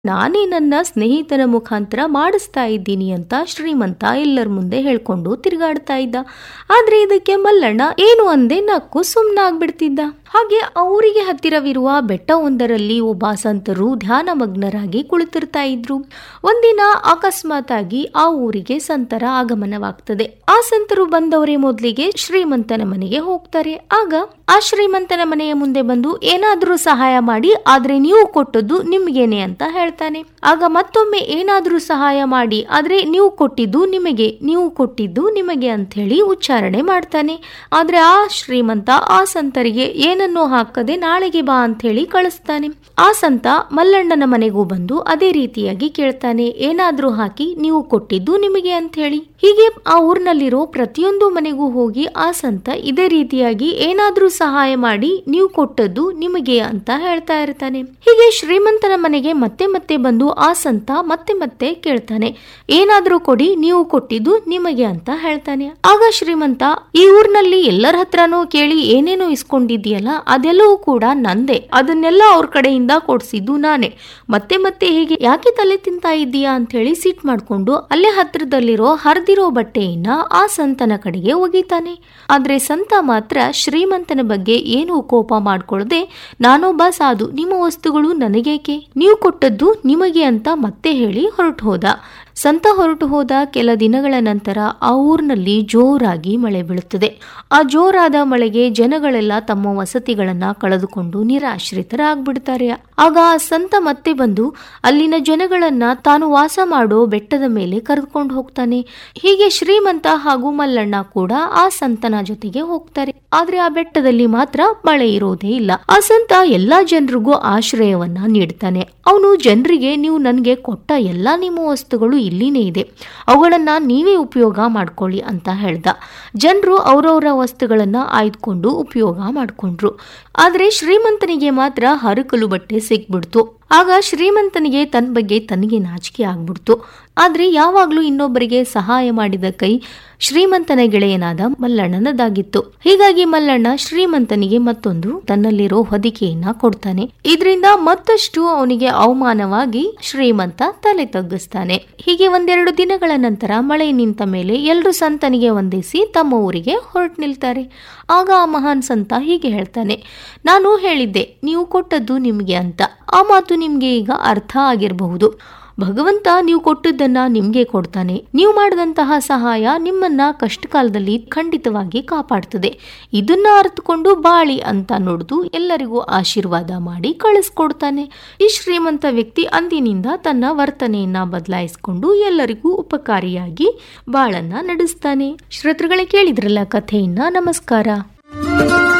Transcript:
ನಾನೇ ನನ್ನ ಸ್ನೇಹಿತನ ಮುಖಾಂತರ ಮಾಡಿಸ್ತಾ ಇದ್ದೀನಿ ಅಂತ ಶ್ರೀಮಂತ ಎಲ್ಲರ ಮುಂದೆ ಹೇಳ್ಕೊಂಡು ತಿರುಗಾಡ್ತಾ ಇದ್ದ ಆದ್ರೆ ಇದಕ್ಕೆ ಮಲ್ಲಣ್ಣ ಏನು ಅಂದೆ ನಕ್ಕು ಸುಮ್ಮನಾಗ್ಬಿಡ್ತಿದ್ದ ಹಾಗೆ ಅವರಿಗೆ ಹತ್ತಿರವಿರುವ ಬೆಟ್ಟವೊಂದರಲ್ಲಿ ಒಬ್ಬ ಸಂತರು ಧ್ಯಾನಮಗ್ನರಾಗಿ ಕುಳಿತಿರ್ತಾ ಇದ್ರು ಒಂದಿನ ಅಕಸ್ಮಾತ್ ಆಗಿ ಆ ಊರಿಗೆ ಸಂತರ ಆಗಮನವಾಗ್ತದೆ ಆ ಸಂತರು ಬಂದವರೇ ಮೊದಲಿಗೆ ಶ್ರೀಮಂತನ ಮನೆಗೆ ಹೋಗ್ತಾರೆ ಆಗ ಆ ಶ್ರೀಮಂತನ ಮನೆಯ ಮುಂದೆ ಬಂದು ಏನಾದ್ರೂ ಸಹಾಯ ಮಾಡಿ ಆದ್ರೆ ನೀವು ಕೊಟ್ಟದ್ದು ನಿಮ್ಗೇನೆ ಅಂತ ಹೇಳ್ತಾನೆ ಆಗ ಮತ್ತೊಮ್ಮೆ ಏನಾದ್ರೂ ಸಹಾಯ ಮಾಡಿ ಆದ್ರೆ ನೀವು ಕೊಟ್ಟಿದ್ದು ನಿಮಗೆ ನೀವು ಕೊಟ್ಟಿದ್ದು ನಿಮಗೆ ಅಂತ ಹೇಳಿ ಉಚ್ಚಾರಣೆ ಮಾಡ್ತಾನೆ ಆದ್ರೆ ಆ ಶ್ರೀಮಂತ ಆ ಸಂತರಿಗೆ ಏನನ್ನೂ ಹಾಕದೆ ನಾಳೆಗೆ ಬಾ ಅಂತ ಹೇಳಿ ಕಳಿಸ್ತಾನೆ ಆ ಸಂತ ಮಲ್ಲಣ್ಣನ ಮನೆಗೂ ಬಂದು ಅದೇ ರೀತಿಯಾಗಿ ಕೇಳ್ತಾನೆ ಏನಾದ್ರೂ ಹಾಕಿ ನೀವು ಕೊಟ್ಟಿದ್ದು ನಿಮಗೆ ಅಂತ ಹೇಳಿ ಹೀಗೆ ಆ ಊರಿನಲ್ಲಿರೋ ಪ್ರತಿಯೊಂದು ಮನೆಗೂ ಹೋಗಿ ಆ ಸಂತ ಇದೇ ರೀತಿಯಾಗಿ ಏನಾದ್ರೂ ಸಹಾಯ ಮಾಡಿ ನೀವು ಕೊಟ್ಟದ್ದು ನಿಮಗೆ ಅಂತ ಹೇಳ್ತಾ ಇರ್ತಾನೆ ಹೀಗೆ ಶ್ರೀಮಂತನ ಮನೆಗೆ ಮತ್ತೆ ಮತ್ತೆ ಬಂದು ಆ ಸಂತ ಮತ್ತೆ ಮತ್ತೆ ಕೇಳ್ತಾನೆ ಏನಾದ್ರೂ ಕೊಡಿ ನೀವು ಕೊಟ್ಟಿದ್ದು ನಿಮಗೆ ಅಂತ ಹೇಳ್ತಾನೆ ಆಗ ಶ್ರೀಮಂತ ಈ ಊರಿನಲ್ಲಿ ಎಲ್ಲರ ಹತ್ರನೂ ಕೇಳಿ ಏನೇನೋ ಇಸ್ಕೊಂಡಿದ್ಯಲ್ಲ ಅದೆಲ್ಲವೂ ಕೂಡ ನಂದೆ ಅದನ್ನೆಲ್ಲ ಅವ್ರ ಕಡೆಯಿಂದ ಕೊಡ್ಸಿದ್ದು ನಾನೇ ಮತ್ತೆ ಮತ್ತೆ ಹೀಗೆ ಯಾಕೆ ತಲೆ ತಿಂತಾ ಇದ್ದೀಯಾ ಅಂತ ಹೇಳಿ ಸಿಟ್ ಮಾಡ್ಕೊಂಡು ಅಲ್ಲೇ ಹತ್ರದಲ್ಲಿರೋ ಹರಿದಿರೋ ಬಟ್ಟೆಯನ್ನ ಆ ಸಂತನ ಕಡೆಗೆ ಒಗಿತಾನೆ ಆದ್ರೆ ಸಂತ ಮಾತ್ರ ಶ್ರೀಮಂತನ ಬಗ್ಗೆ ಏನೂ ಕೋಪ ಮಾಡ್ಕೊಳ್ಳದೆ ನಾನೊಬ್ಬ ಸಾಧು ನಿಮ್ಮ ವಸ್ತುಗಳು ನನಗೇಕೆ ನೀವು ಕೊಟ್ಟದ್ದು ನಿಮಗೆ ಅಂತ ಮತ್ತೆ ಹೇಳಿ ಹೊರಟು ಹೋದ ಸಂತ ಹೊರಟು ಹೋದ ಕೆಲ ದಿನಗಳ ನಂತರ ಆ ಊರಿನಲ್ಲಿ ಜೋರಾಗಿ ಮಳೆ ಬೀಳುತ್ತದೆ ಆ ಜೋರಾದ ಮಳೆಗೆ ಜನಗಳೆಲ್ಲ ತಮ್ಮ ವಸತಿಗಳನ್ನ ಕಳೆದುಕೊಂಡು ನಿರಾಶ್ರಿತರಾಗ್ಬಿಡ್ತಾರೆ ಆಗ ಆ ಸಂತ ಮತ್ತೆ ಬಂದು ಅಲ್ಲಿನ ಜನಗಳನ್ನ ತಾನು ವಾಸ ಮಾಡೋ ಬೆಟ್ಟದ ಮೇಲೆ ಕರೆದುಕೊಂಡು ಹೋಗ್ತಾನೆ ಹೀಗೆ ಶ್ರೀಮಂತ ಹಾಗೂ ಮಲ್ಲಣ್ಣ ಕೂಡ ಆ ಸಂತನ ಜೊತೆಗೆ ಹೋಗ್ತಾರೆ ಆದ್ರೆ ಆ ಬೆಟ್ಟದಲ್ಲಿ ಮಾತ್ರ ಮಳೆ ಇರೋದೇ ಇಲ್ಲ ಆ ಸಂತ ಎಲ್ಲಾ ಜನರಿಗೂ ಆಶ್ರಯವನ್ನ ನೀಡ್ತಾನೆ ಅವನು ಜನರಿಗೆ ನೀವು ನನಗೆ ಕೊಟ್ಟ ಎಲ್ಲಾ ನಿಮ್ಮ ವಸ್ತುಗಳು ಇಲ್ಲಿನೇ ಇದೆ ಅವುಗಳನ್ನ ನೀವೇ ಉಪಯೋಗ ಮಾಡ್ಕೊಳ್ಳಿ ಅಂತ ಹೇಳ್ದ ಜನರು ಅವರವರ ವಸ್ತುಗಳನ್ನ ಆಯ್ದುಕೊಂಡು ಉಪಯೋಗ ಮಾಡ್ಕೊಂಡ್ರು ಆದ್ರೆ ಶ್ರೀಮಂತನಿಗೆ ಮಾತ್ರ ಹರಕಲು ಬಟ್ಟೆ ಸಿಕ್ಬಿಡ್ತು ಆಗ ಶ್ರೀಮಂತನಿಗೆ ತನ್ನ ಬಗ್ಗೆ ತನಗೆ ನಾಚಿಕೆ ಆಗ್ಬಿಡ್ತು ಆದ್ರೆ ಯಾವಾಗ್ಲೂ ಇನ್ನೊಬ್ಬರಿಗೆ ಸಹಾಯ ಮಾಡಿದ ಕೈ ಶ್ರೀಮಂತನ ಗೆಳೆಯನಾದ ಮಲ್ಲಣ್ಣನದಾಗಿತ್ತು ಹೀಗಾಗಿ ಮಲ್ಲಣ್ಣ ಶ್ರೀಮಂತನಿಗೆ ಮತ್ತೊಂದು ತನ್ನಲ್ಲಿರೋ ಹೊದಿಕೆಯನ್ನ ಕೊಡ್ತಾನೆ ಇದರಿಂದ ಮತ್ತಷ್ಟು ಅವನಿಗೆ ಅವಮಾನವಾಗಿ ಶ್ರೀಮಂತ ತಲೆ ತಗ್ಗಿಸ್ತಾನೆ ಹೀಗೆ ಒಂದೆರಡು ದಿನಗಳ ನಂತರ ಮಳೆ ನಿಂತ ಮೇಲೆ ಎಲ್ರು ಸಂತನಿಗೆ ವಂದಿಸಿ ತಮ್ಮ ಊರಿಗೆ ಹೊರಟು ನಿಲ್ತಾರೆ ಆಗ ಆ ಮಹಾನ್ ಸಂತ ಹೀಗೆ ಹೇಳ್ತಾನೆ ನಾನು ಹೇಳಿದ್ದೆ ನೀವು ಕೊಟ್ಟದ್ದು ನಿಮ್ಗೆ ಅಂತ ಆ ಮಾತು ನಿಮ್ಗೆ ಈಗ ಅರ್ಥ ಆಗಿರಬಹುದು ಭಗವಂತ ನೀವು ಕೊಟ್ಟದ್ದನ್ನ ನಿಮ್ಗೆ ಕೊಡ್ತಾನೆ ನೀವು ಮಾಡಿದಂತಹ ಸಹಾಯ ನಿಮ್ಮನ್ನ ಕಷ್ಟ ಕಾಲದಲ್ಲಿ ಖಂಡಿತವಾಗಿ ಕಾಪಾಡ್ತದೆ ಇದನ್ನ ಅರ್ಥಕೊಂಡು ಬಾಳಿ ಅಂತ ನುಡಿದು ಎಲ್ಲರಿಗೂ ಆಶೀರ್ವಾದ ಮಾಡಿ ಕಳಿಸ್ಕೊಡ್ತಾನೆ ಈ ಶ್ರೀಮಂತ ವ್ಯಕ್ತಿ ಅಂದಿನಿಂದ ತನ್ನ ವರ್ತನೆಯನ್ನ ಬದಲಾಯಿಸಿಕೊಂಡು ಎಲ್ಲರಿಗೂ ಉಪಕಾರಿಯಾಗಿ ಬಾಳನ್ನ ನಡೆಸ್ತಾನೆ ಶ್ರೋತೃಗಳೇ ಕೇಳಿದ್ರಲ್ಲ ಕಥೆಯನ್ನ ನಮಸ್ಕಾರ